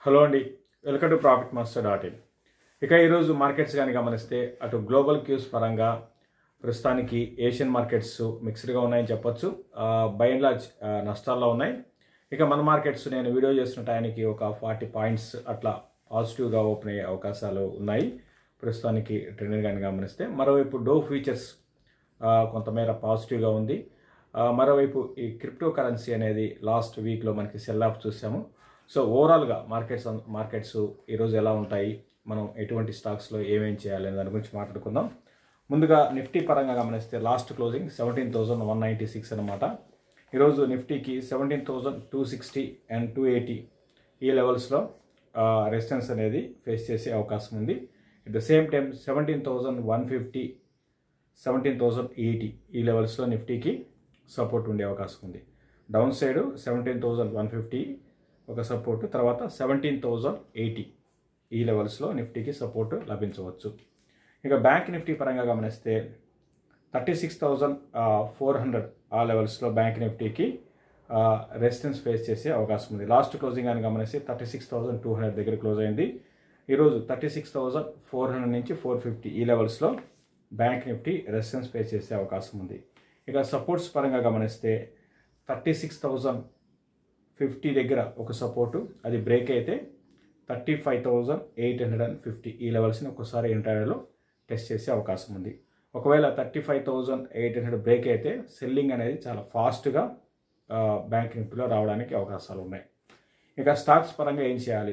hello అండి welcome to profit master dot in ఇక ఈరోజు మార్కెట్స్ కానీ గమనిస్తే అటు గ్లోబల్ క్యూస్ పరంగా ప్రస్తుతానికి ఏషియన్ మార్కెట్స్ మిక్స్డ్గా ఉన్నాయని చెప్పొచ్చు బై అండ్ లార్జ్ నష్టాల్లో ఉన్నాయి ఇక మన మార్కెట్స్ నేను వీడియో చేస్తున్న టైంకి ఒక ఫార్టీ పాయింట్స్ అట్లా పాజిటివ్గా ఓపెన్ అయ్యే అవకాశాలు ఉన్నాయి ప్రస్తుతానికి ట్రెండ్ కానీ గమనిస్తే మరోవైపు డో ఫ్యూచర్స్ ఆ, కొంతమేర పాజిటివ్గా ఉంది ఆ, మరోవైపు ఈ క్రిప్టో కరెన్సీ అనేది లాస్ట్ వీక్లో మనకి సెల్ ఆఫ్ చూసాము సో ఓవరాల్గా మార్కెట్స్ అన్- మార్కెట్స్ ఈరోజు ఎలా ఉంటాయి మనం ఎటువంటి స్టాక్స్లో ఏమేం చేయాలి అనే దాని గురించి మాట్లాడుకుందాం ముందుగా నిఫ్టీ పరంగా గమనిస్తే last closing seventeen thousand one ninety six అనమాట ఈరోజు నిఫ్టీకి seventeen thousand two sixty and two eighty ఈ లెవెల్స్లో రెసిస్టెన్స్ అనేది ఫేస్ చేసే అవకాశం ఉంది at the same time seventeen thousand one fifty seventeen thousand eighty ఈ లెవెల్స్లో నిఫ్టీకి సపోర్ట్ ఉండే అవకాశం ఉంది down side seventeen thousand one fifty ఒక సపోర్ట్ తర్వాత సెవెంటీన్ థౌసండ్ ఎయిటీ ఈ లెవెల్స్లో నిఫ్టీకి సపోర్ట్ లభించవచ్చు ఇక బ్యాంక్ నిఫ్టీ పరంగా గమనిస్తే thirty six thousand four hundred ఆ లెవెల్స్లో బ్యాంక్ నిఫ్టీకి రెసిస్టెన్స్ ఫేస్ చేసే అవకాశం ఉంది లాస్ట్ క్లోజింగ్ అని గమనిస్తే thirty six thousand two hundred దగ్గర క్లోజ్ అయింది ఈరోజు thirty six thousand four hundred నుంచి ఫోర్ ఫిఫ్టీ ఈ లెవెల్స్లో బ్యాంక్ నిఫ్టీ రెసిస్టెన్స్ ఫేస్ చేసే అవకాశం ఉంది ఇక సపోర్ట్స్ పరంగా గమనిస్తే థర్టీ సిక్స్ థౌజండ్ ఫిఫ్టీ దగ్గర ఒక సపోర్టు అది బ్రేక్ అయితే thirty five thousand eight hundred and fifty ఈ లెవెల్స్ని ఒకసారి ఇంటర్వ్యూలో టెస్ట్ చేసే అవకాశం ఉంది ఒకవేళ thirty five thousand eight hundred break అయితే సెల్లింగ్ అనేది చాలా ఫాస్ట్గా బ్యాంక్ నిఫ్టీలో రావడానికి అవకాశాలు ఉన్నాయి ఇక స్టాక్స్ పరంగా ఏం చేయాలి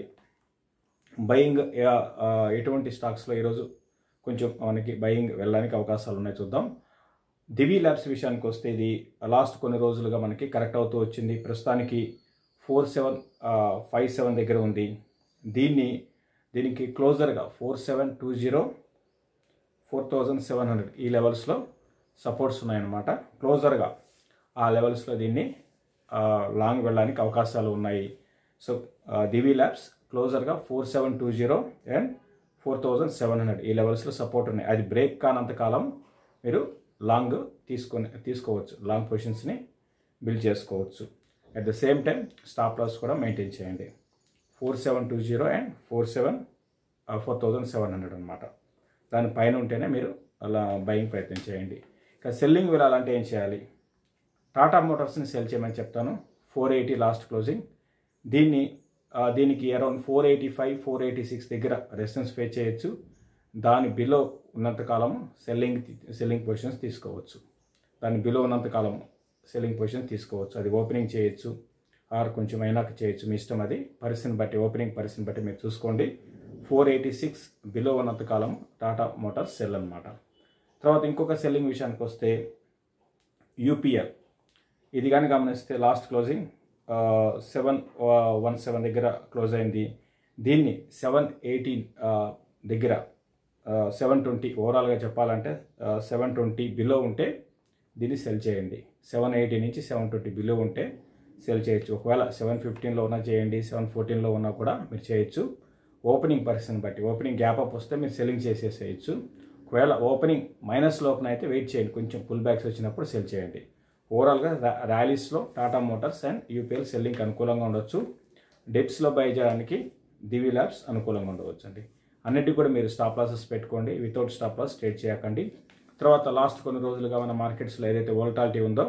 బయింగ్ ఎటువంటి స్టాక్స్లో ఈరోజు కొంచెం మనకి బయింగ్ వెళ్ళడానికి అవకాశాలు ఉన్నాయి చూద్దాం దివి ల్యాబ్స్ విషయానికి వస్తే ఇది లాస్ట్ కొన్ని రోజులుగా మనకి కరెక్ట్ అవుతూ వచ్చింది ప్రస్తుతానికి ఫోర్ సెవెన్ ఫైవ్ సెవెన్ దగ్గర ఉంది దీన్ని దీనికి క్లోజర్గా four seven two zero four thousand seven hundred ఈ లెవెల్స్లో సపోర్ట్స్ ఉన్నాయన్నమాట క్లోజర్గా ఆ లెవెల్స్లో దీన్ని ఆ, లాంగ్ వెళ్ళడానికి అవకాశాలు ఉన్నాయి సో ఆ, దివి ల్యాబ్స్ క్లోజర్గా four seven two zero and four thousand seven hundred ఈ లెవెల్స్లో సపోర్ట్ ఉన్నాయి అది బ్రేక్ కానంత కాలం మీరు లాంగ్ తీసుకొని తీసుకోవచ్చు లాంగ్ పొజిషన్స్ని బిల్డ్ చేసుకోవచ్చు at the same time stop loss కూడా మెయింటైన్ చేయండి four seven two zero and four seven four thousand seven hundred అనమాట దాని పైన ఉంటేనే మీరు అలా బయింగ్ ప్రయత్నం చేయండి ఇక సెల్లింగ్ వెళ్ళాలంటే ఏం చేయాలి టాటా మోటార్స్ని సెల్ చేయమని చెప్తాను ఫోర్ ఎయిటీ లాస్ట్ క్లోజింగ్ దీన్ని ఆ, దీనికి around four eighty five four eighty six దగ్గర రెసిస్టెన్స్ పే చేయొచ్చు దాని బిలో ఉన్నంతకాలం సెల్లింగ్ సెల్లింగ్ పొజిషన్స్ తీసుకోవచ్చు దాని బిలో ఉన్నంతకాలం సెల్లింగ్ పొజిషన్ తీసుకోవచ్చు అది ఓపెనింగ్ చేయొచ్చు ఆర్ కొంచెం అయినాక చేయొచ్చు మీ ఇష్టం అది పరిస్థితిని బట్టి ఓపెనింగ్ పరిస్థితిని బట్టి మీరు చూసుకోండి ఫోర్ ఎయిటీ సిక్స్ బిలో ఉన్నంతకాలం టాటా మోటార్స్ సెల్ అనమాట తర్వాత ఇంకొక సెల్లింగ్ విషయానికి వస్తే యూపీఎల్ ఇది కానీ గమనిస్తే last closing seven one seven దగ్గర క్లోజ్ అయింది దీన్ని సెవెన్ ఎయిటీన్ దగ్గర సెవెన్ ట్వంటీ ఓవరాల్గా చెప్పాలంటే సెవెన్ ట్వంటీ బిలో ఉంటే దీన్ని సెల్ చేయండి సెవెన్ ఎయిటీ నుంచి సెవెన్ ట్వంటీ బిలో ఉంటే సెల్ చేయొచ్చు ఒకవేళ సెవెన్ ఫిఫ్టీన్లో ఉన్నా చేయండి సెవెన్ ఫోర్టీన్లో ఉన్నా కూడా మీరు చేయొచ్చు ఓపెనింగ్ పరిస్థితిని బట్టి ఓపెనింగ్ గ్యాప్ అప్ వస్తే మీరు సెల్లింగ్ చేసేసేయచ్చు ఒకవేళ ఓపెనింగ్ మైనస్ లోపల అయితే వెయిట్ చేయండి కొంచెం పుల్ బ్యాక్స్ వచ్చినప్పుడు సెల్ చేయండి ఓవరాల్గా ర్యా- ర్యాలీస్లో Tata Motors and UPL selling అనుకూలంగా ఉండొచ్చు డెప్స్లో బై చేయడానికి దివి ల్యాబ్స్ అనుకూలంగా ఉండవచ్చు అండి అన్నిటికీ కూడా మీరు స్టాప్ లాసెస్ పెట్టుకోండి వితౌట్ స్టాప్ లాస్ ట్రేడ్ చేయకండి తర్వాత లాస్ట్ కొన్ని రోజులుగా మన మార్కెట్స్లో ఏదైతే వోల్టాలిటీ ఉందో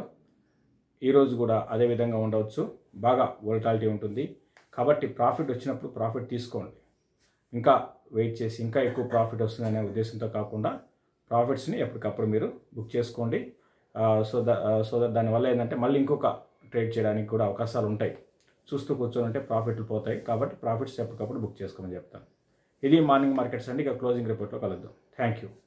ఈ రోజు కూడా అదే విధంగా ఉండవచ్చు బాగా వోల్టాలిటీ ఉంటుంది కాబట్టి ప్రాఫిట్ వచ్చినప్పుడు ప్రాఫిట్ తీసుకోండి ఇంకా వెయిట్ చేసి ఇంకా ఎక్కువ ప్రాఫిట్ వస్తుందనే ఉద్దేశంతో కాకుండా ప్రాఫిట్స్ని ఎప్పటికప్పుడు మీరు బుక్ చేసుకోండి సో ద సో దట్ దానివల్ల ఏంటంటే మళ్ళీ ఇంకొక ట్రేడ్ చేయడానికి కూడా అవకాశాలు ఉంటాయి చూస్తూ కూర్చొని ఉంటే ప్రాఫిట్లు పోతాయి కాబట్టి ప్రాఫిట్స్ ఎప్పటికప్పుడు బుక్ చేసుకోమని చెప్తాను ఇది మార్నింగ్ మార్కెట్స్ అండి ఇక క్లోజింగ్ రిపోర్ట్లో కలుద్దాం థ్యాంక్ యూ